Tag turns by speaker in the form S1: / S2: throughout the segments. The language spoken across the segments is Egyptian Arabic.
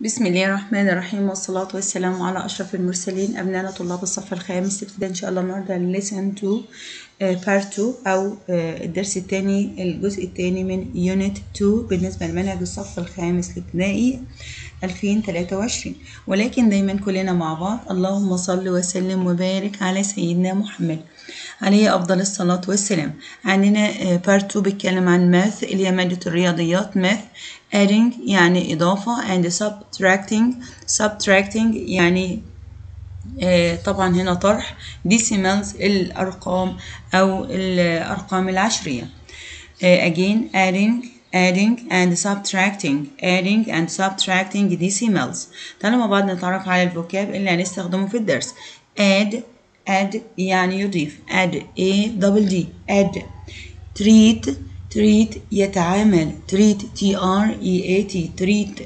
S1: بسم الله الرحمن الرحيم والصلاة والسلام على أشرف المرسلين أبنائنا طلاب الصف الخامس ابتداء إن شاء الله النهاردة listen to uh, part 2 أو uh, الدرس الثاني الجزء الثاني من unit 2 بالنسبة لمنهج الصف الخامس الابتدائي 2023 ولكن دايما كلنا مع بعض اللهم صل وسلم وبارك على سيدنا محمد عليه أفضل الصلاة والسلام عندنا part 2 بيتكلم عن math اللي هي مادة الرياضيات math adding يعني إضافة and subtracting subtracting يعني آه طبعا هنا طرح decimals الأرقام أو الأرقام العشرية آه again adding adding and subtracting adding and subtracting decimals تعالوا مع بعض نتعرف على الفوكاب اللي هنستخدمه في الدرس add add يعني يضيف add a double d add treat treat يتعامل treat t r e a t treat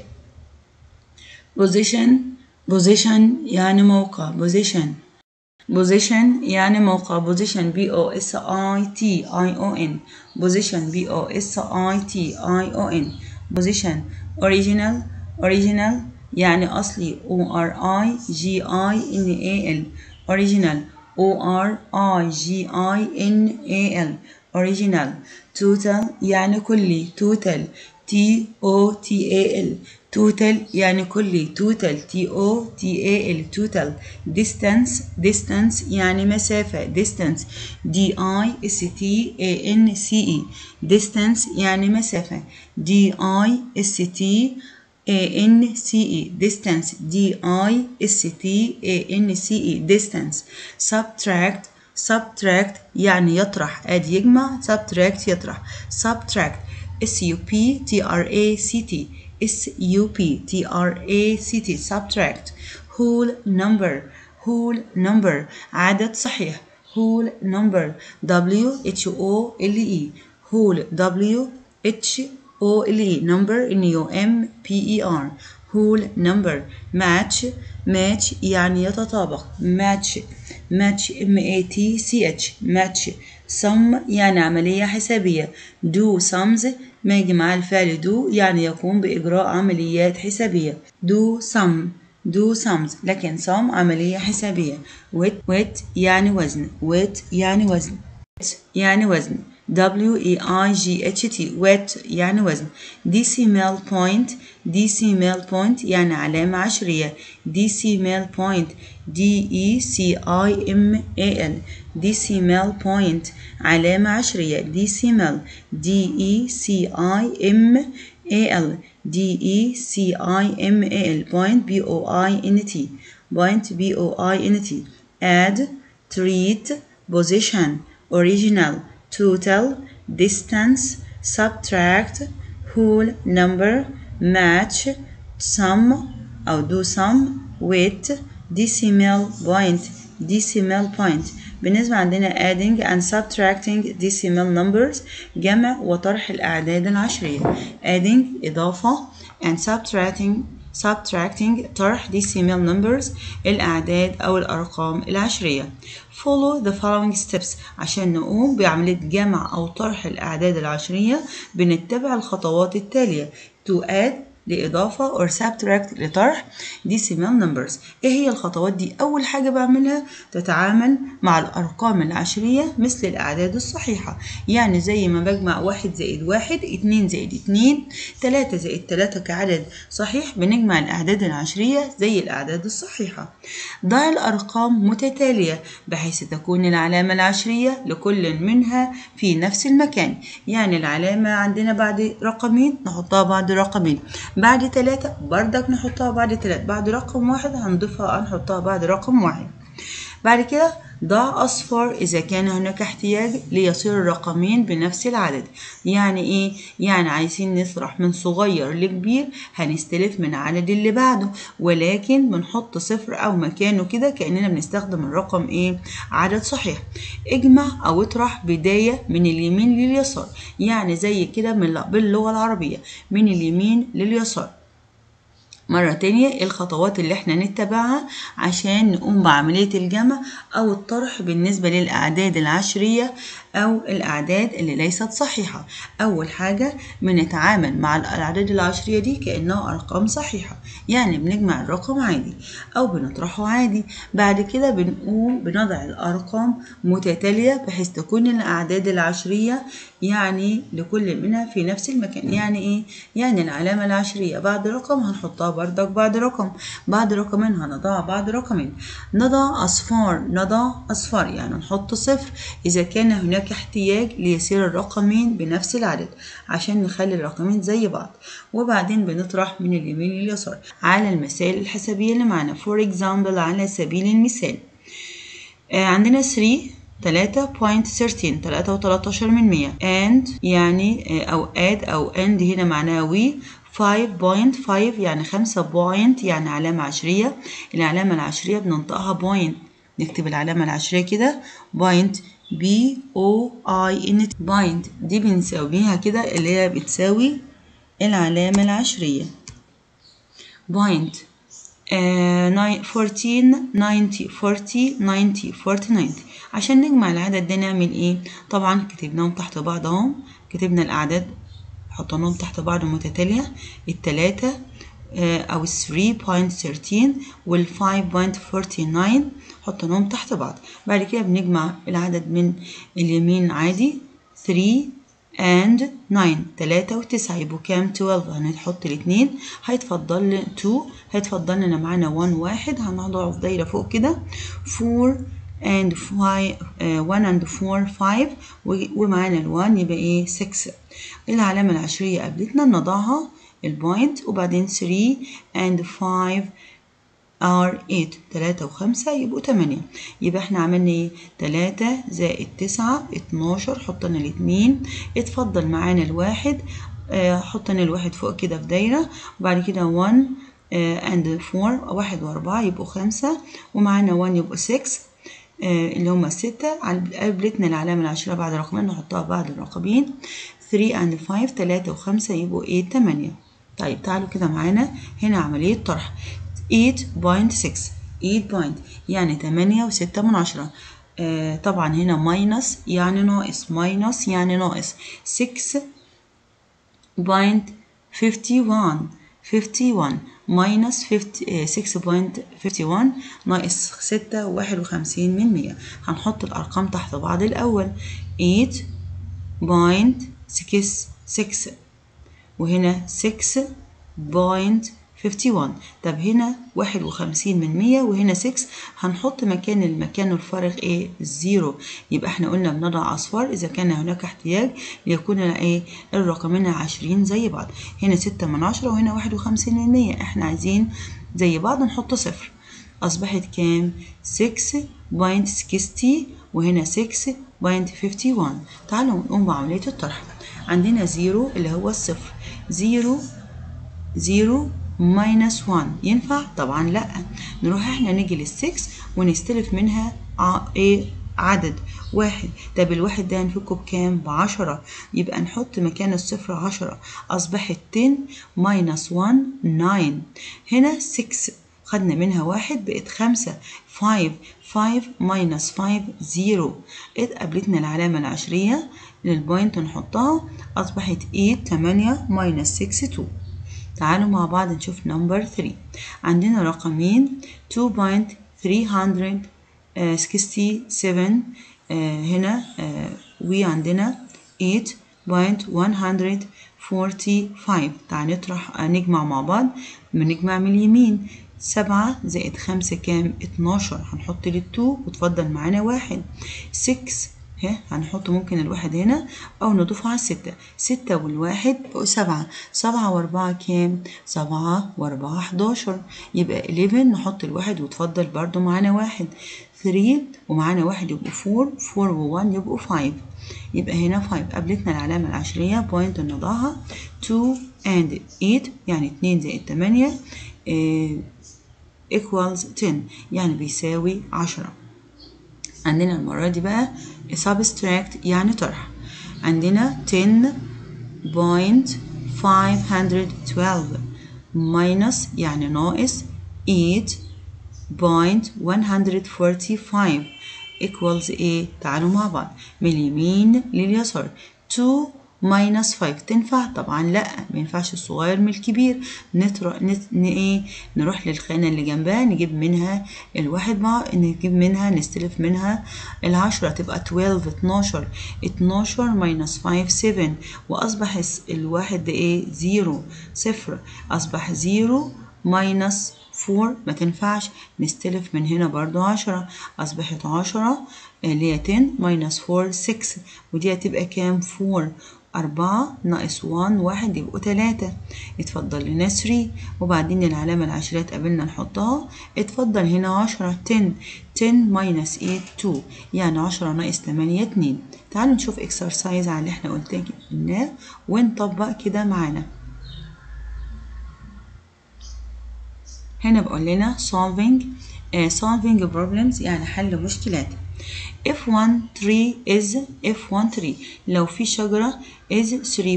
S1: position position يعني موقع position position يعني موقع position b o s i t i o n position b o s i t i o n position original original يعني أصلي o r i g i n a l original o r i g i n a l original total يعني كلي total t o t a l total يعني كلي total t o t a l total distance distance يعني مسافة distance d i s t a n c e distance يعني مسافة d i s t a n c e distance d i s t a n c e distance subtract subtract يعني يطرح ادي يجمع subtract يطرح subtract s u p t r a c t s u p t r a c t subtract whole number whole number عدد صحيح whole number w h o l e whole w h o l e number n u m p e r whole number match match يعني يتطابق match match m a t c h match sum يعني عملية حسابية do sums ما يجي مع الفعل do يعني يقوم بإجراء عمليات حسابية do sum do sums لكن sum عملية حسابية with with يعني وزن with يعني وزن يعني وزن W E I G H T wet يعني وزن decimal point decimal point يعني علامة عشرية decimal point D E C I M A L decimal point علامة عشرية decimal D E C I M A L D E C I M A L point B O I N T point B O I N T add treat position original total distance subtract whole number match sum أو do sum with decimal point decimal point بالنسبة عندنا adding and subtracting decimal numbers جمع وطرح الأعداد العشرية adding إضافة and subtracting subtracting طرح decimal numbers الأعداد أو الأرقام العشرية follow the following steps عشان نقوم بعملية جمع أو طرح الأعداد العشرية بنتبع الخطوات التالية to add لإضافة or subtract لطرح decimal numbers إيه هي الخطوات دي؟ أول حاجة بعملها تتعامل مع الأرقام العشرية مثل الأعداد الصحيحة يعني زي ما بجمع واحد زائد واحد اتنين زائد اتنين تلاتة زائد تلاتة كعدد صحيح بنجمع الأعداد العشرية زي الأعداد الصحيحة ضع الأرقام متتالية بحيث تكون العلامة العشرية لكل منها في نفس المكان يعني العلامة عندنا بعد رقمين نحطها بعد رقمين بعد تلاتة بردك نحطها بعد تلاتة بعد رقم واحد هنضيفها هنحطها بعد رقم واحد بعد كده ضع أصفر إذا كان هناك احتياج ليصير الرقمين بنفس العدد يعني إيه؟ يعني عايزين نطرح من صغير لكبير هنستلف من العدد اللي بعده ولكن بنحط صفر أو مكانه كده كأننا بنستخدم الرقم إيه؟ عدد صحيح اجمع أو اطرح بداية من اليمين لليسار يعني زي كده من باللغة العربية من اليمين لليسار مرة تانية الخطوات اللي احنا نتبعها عشان نقوم بعملية الجمع أو الطرح بالنسبة للأعداد العشرية أو الأعداد اللي ليست صحيحة أول حاجة بنتعامل مع الأعداد العشرية دي كأنها أرقام صحيحة يعني بنجمع الرقم عادي أو بنطرحه عادي بعد كده بنقوم بنضع الأرقام متتالية بحيث تكون الأعداد العشرية يعني لكل منها في نفس المكان يعني إيه؟ يعني العلامة العشرية بعد رقم هنحطها بردك بعد رقم بعد رقمين هنضعها بعد رقمين نضع أصفار نضع أصفار يعني نحط صفر إذا كان هناك احتياج ليصير الرقمين بنفس العدد عشان نخلي الرقمين زي بعض وبعدين بنطرح من اليمين لليسار على المسائل الحسابية اللي معانا for example على سبيل المثال آه عندنا 3 3.13 3 و13 من 100 and يعني أو add أو and هنا معناها وي 5.5 يعني 5 بوينت يعني علامة عشرية العلامة العشرية بننطقها بوينت نكتب العلامة العشرية كده بوينت بي او اي ان بوينت دي بنساويها كده اللي هي بتساوي العلامة العشرية بوينت آه 14 90 40 90 40 90 عشان نجمع العدد ده نعمل ايه طبعا كتبناهم تحت بعض اهو كتبنا الاعداد حطيناهم تحت بعض متتالية التلاتة آه او 3.13 وال 5.49 حطيناهم تحت بعض بعد كده بنجمع العدد من اليمين عادي 3 and 9 3 و9 يبقوا كام 12 هنحط الاثنين هيتفضل لنا 2 هيتفضل لنا معانا 1 واحد هنضعه في دايره فوق كده 4 and 5 1 and 4 5 ومعانا ال1 يبقى ايه 6 العلامه العشريه قابلتنا نضعها البوينت وبعدين 3 and 5 R 8 3 و5 يبقوا 8 يبقى احنا عملنا ايه 3 زائد 9 12 حطينا الاتنين اتفضل معانا الواحد اه حطينا الواحد فوق كده في دايرة وبعد كده 1 اه and 4 واحد واربعة يبقوا خمسة ومعانا 1 يبقوا 6 اه اللي هما الستة قابلتنا العلامة العشرة بعد رقمين نحطها بعد الرقمين 3 and 5 3 و5 يبقوا 8 8 طيب تعالوا كده معانا هنا عملية طرح 8.6 8 بوينت يعني 8 وستة من عشرة آه طبعا هنا ماينس يعني ناقص ماينس يعني ناقص 6.51 51 ماينس 6.51 ناقص 6 وواحد وخمسين من مية هنحط الأرقام تحت بعض الأول 8.66 وهنا 6. 51 طب هنا واحد وخمسين من مية وهنا 6 هنحط مكان المكان الفارغ ايه الزيرو يبقى احنا قلنا بنضع اصفار اذا كان هناك احتياج ليكون ايه الرقمين عشرين زي بعض هنا ستة من عشرة وهنا واحد وخمسين من مية احنا عايزين زي بعض نحط صفر اصبحت كام 6.60 وهنا 6.51 تعالوا نقوم بعملية الطرح عندنا زيرو اللي هو الصفر زيرو زيرو ماينس 1 ينفع؟ طبعا لا نروح احنا نيجي للسكس ونستلف منها ايه عدد واحد طب الواحد ده هنفكه بكام؟ بعشرة يبقى نحط مكان الصفر عشرة أصبحت 10 ماينس 1 9 هنا 6 خدنا منها واحد بقت خمسة 5 5 ماينس 5 0 اتقابلتنا العلامة العشرية للبوينت نحطها أصبحت 8 8 ماينس 6 2 تعالوا مع بعض نشوف نمبر 3 عندنا رقمين 2.367 آه هنا آه وعندنا 8.145 تعال نطرح آه نجمع مع بعض بنجمع من اليمين سبعة زائد خمسة كام اتناشر هنحط للتو وتفضل معانا واحد 6 ها هنحط ممكن الواحد هنا أو نضيفه على الستة ستة والواحد بقوا سبعة سبعة وأربعة كام؟ سبعة وأربعة حداشر يبقى 11 نحط الواحد وتفضل برضو معانا واحد 3 ومعانا واحد يبقوا 4 4 و1 يبقوا 5 يبقى هنا 5 قابلتنا العلامة العشرية بوينت نضعها 2 and 8 يعني 2 زائد 8 اه equals 10 يعني بيساوي 10 عندنا المرة دي بقى subtract يعني طرح عندنا 10.512 minus يعني ناقص 8.145 equals ايه تعالوا مع بعض من اليمين لليسار 2 minus 5 تنفع طبعا لا ما ينفعش الصغير من الكبير نتر... نت... ن... ايه نروح للخانة اللي جنبها نجيب منها الواحد مع نجيب منها نستلف منها العشرة تبقى 12 12 12 minus 5 7 وأصبح الواحد ده ايه زيرو صفر أصبح زيرو minus 4 ما تنفعش نستلف من هنا برضو عشرة أصبحت عشرة اللي هي 10 minus 4 6 ودي هتبقى كام 4 أربعة ناقص 1 واحد يبقوا تلاتة اتفضل لنا 3 وبعدين العلامة العشرية تقابلنا نحطها اتفضل هنا عشرة 10 10 minus 8 2 يعني عشرة ناقص 8 2 تعالوا نشوف اكسرسايز على اللي احنا قلناه ونطبق كده معانا هنا بقول لنا solving uh, solving problems يعني حل مشكلات if one tree is if one tree لو في شجرة is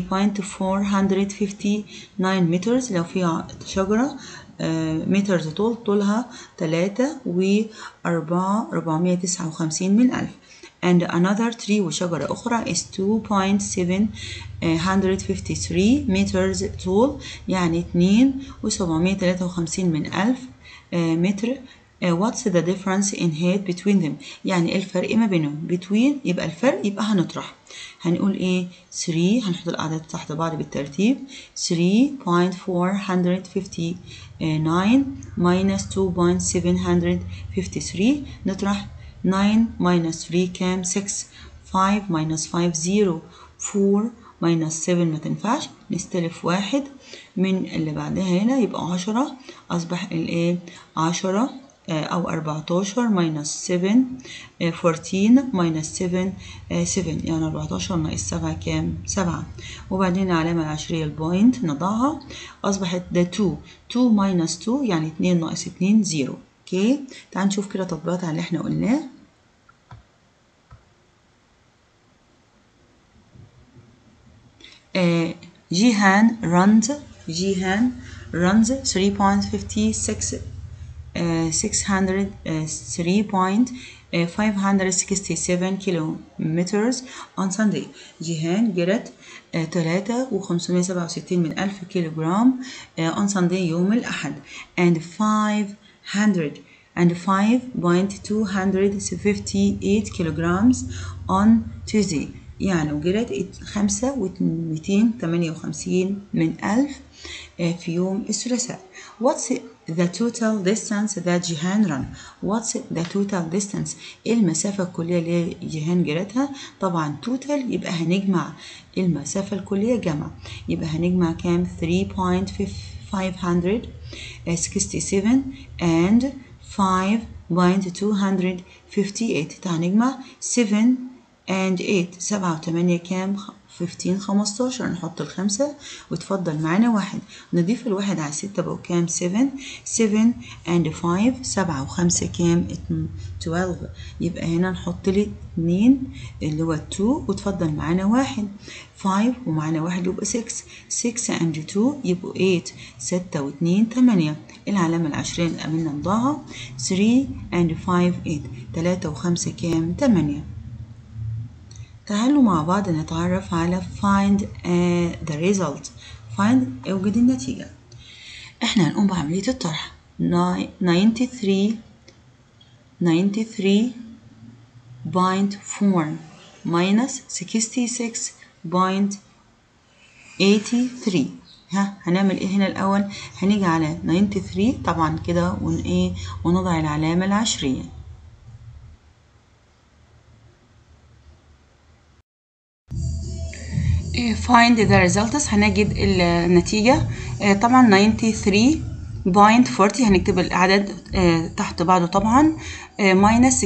S1: 3.459 meters لو في شجرة مترز طول طولها تلاتة وأربعة ربعمية تسعة وخمسين من ألف and another tree وشجرة أخرى is 2.753 meters tall يعني اتنين وسبعمية تلاتة وخمسين من ألف متر Uh, what's the difference in height between them يعني الفرق ما بينهم between يبقى الفرق يبقى هنطرح هنقول ايه 3 هنحط الأعداد تحت بعض بالترتيب 3.459 minus 2.753 نطرح 9 minus 3 كام 6 5 minus 5 0 4 minus 7 ما تنفعش نستلف واحد من اللي بعدها هنا يبقى 10 أصبح الايه 10 أو 14 minus 7 14 minus 7 7 يعني 14 ناقص 7 كام 7 وبعدين العلامة العشرية البوينت نضعها أصبحت ده 2 2 minus 2 يعني 2 ناقص 2 0 اوكي تعال نشوف كده تطبيقات على اللي احنا قلناه آه جيهان runs جيهان runs 3.56 Uh, 603.567 kilometers on Sunday جيهان جرت تلاتة وخمسمية سبعة وستين من ألف كيلو جرام uh, on Sunday يوم الأحد and 500 and 5.258 kilograms on Tuesday يعني وجرت خمسة وميتين تمانية وخمسين من ألف في يوم الثلاثاء What's the total distance that جيهان run What's the total distance إيه المسافة الكلية اللي جيهان جرتها طبعا total يبقى هنجمع المسافة الكلية جمع يبقى هنجمع كام 3.567 and 5.258 تعال نجمع 7 and 8 7 و 8 كام 15 15 نحط الخمسة وتفضل معانا واحد نضيف الواحد على ستة بقوا كام 7 7 and 5 7 وخمسة كام 12 يبقى هنا نحط لي اتنين اللي هو 2 وتفضل معانا واحد 5 ومعانا واحد يبقى 6 6 and 2 يبقوا 8 ستة واتنين تمانية العلامة العشرية اللي قابلنا نضعها 3 and 5 8 تلاتة وخمسة كام تمانية تعالوا مع بعض نتعرف على find uh, the result find اوجد النتيجة احنا هنقوم بعملية الطرح 93 93.4 minus 66.83 ها هنعمل ايه هنا الاول هنيجي على 93 طبعا كده ون ايه ونضع العلامة العشرية find the results هنجد النتيجة طبعا 93.40 هنكتب الأعداد تحت بعضه طبعا minus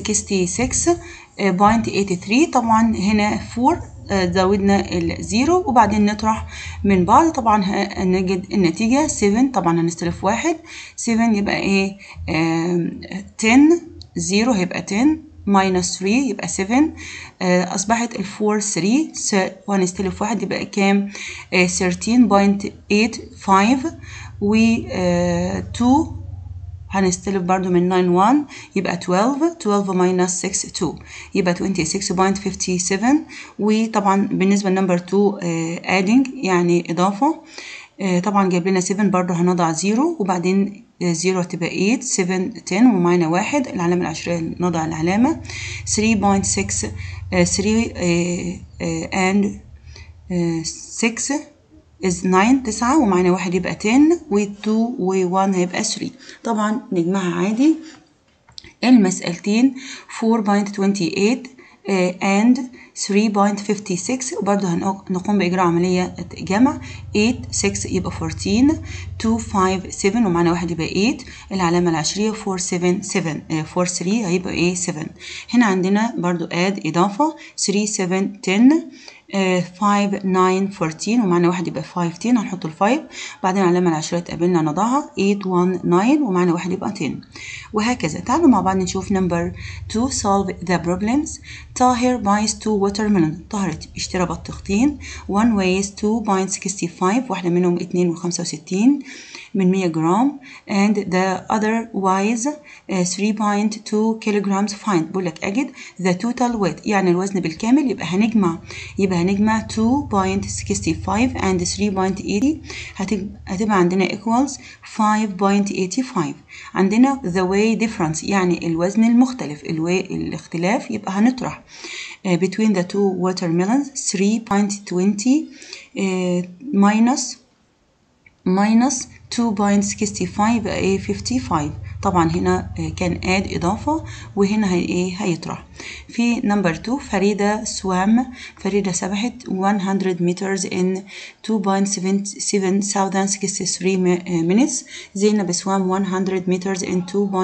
S1: 66.83 طبعا هنا 4 زودنا الزيرو وبعدين نطرح من بعض طبعا هنجد النتيجة 7 طبعا هنستلف واحد 7 يبقى ايه 10 زيرو هيبقى 10 minus 3 يبقى 7 أصبحت ال 4 3 وهنستلف واحد يبقى كام 13.85 و 2 هنستلف برضو من 9 1 يبقى 12 12 minus 6 2 يبقى 26.57 وطبعا بالنسبة لنمبر 2 آه adding يعني إضافة آه طبعا جايب لنا 7 برضو هنضع 0 وبعدين 0 هتبقى 8 7 10 ومعانا واحد العلامة العشرية نضع العلامة 3.6 3 and 6 is 9 9 ومعانا واحد يبقى 10 و2 و1 هيبقى 3 طبعا نجمعها عادي المسألتين 4.28 and 3.56 وبرضه هنقوم بإجراء عملية جمع 8 6 يبقى 14 2 5 7 ومعنا واحد يبقى 8 العلامة العشرية 4 7 7 4 3 هيبقى ايه 7 هنا عندنا برضو add إضافة 3 7 10 5 9 14 ومعنا واحد يبقى 15 هنحط ال 5 بعدين العلامة العشرية تقابلنا نضعها 8 1 9 ومعنا واحد يبقى 10 وهكذا تعالوا مع بعض نشوف نمبر 2 solve the problems طاهر buys two watermelon طاهر اشترى بطيختين one weighs 2.65 واحدة منهم 2.65 من 100 جرام and the other weighs uh, 3.2 kilograms find بقول لك أجد the total weight يعني الوزن بالكامل يبقى هنجمع يبقى هنجمع 2.65 and 3.80 هتبقى عندنا equals 5.85 عندنا the weight difference يعني الوزن المختلف الوي الاختلاف يبقى هنطرح uh, between the two watermelons 3.20 uh, minus minus 2.65 يبقى ايه 55 طبعا هنا كان add إضافة وهنا هي ايه هيطرح في نمبر 2 فريدة swam فريدة سبحت 100 meters in 2.7763 minutes زينب swam 100 meters in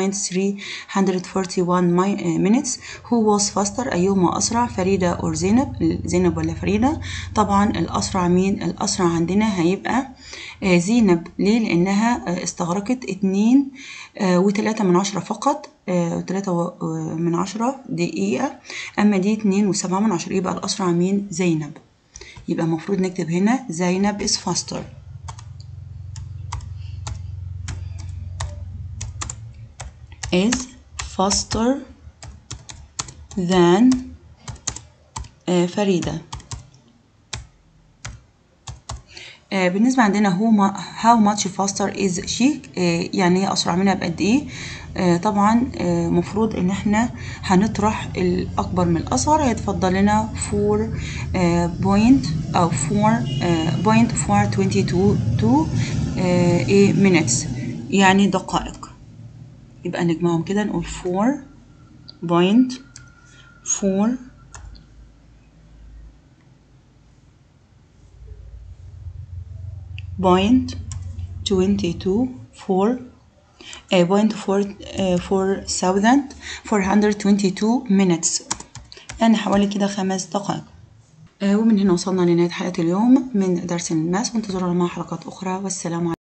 S1: 2.341 minutes who was faster أيهما أسرع فريدة or زينب زينب ولا فريدة طبعا الأسرع مين الأسرع عندنا هيبقى زينب ليه لأنها استغرقت اتنين وتلاتة من عشرة فقط تلاتة من عشرة دقيقة أما دي اتنين وسبعة من عشرة يبقى الأسرع مين زينب يبقى المفروض نكتب هنا زينب is faster is faster than فريدة آه بالنسبة عندنا هو how much faster is she آه يعني هي أسرع منها بقد إيه آه طبعا مفروض إن إحنا هنطرح الأكبر من الأصغر هيتفضل لنا 4 بوينت أو 4 بوينت 422 إيه minutes يعني دقائق يبقى نجمعهم كده نقول 4 بوينت 4 point 22 4 uh, point 4 uh, 4422 minutes يعني حوالي كده خمس دقائق uh, ومن هنا وصلنا لنهاية حلقة اليوم من درس الماس وانتظرونا مع حلقات أخرى والسلام عليكم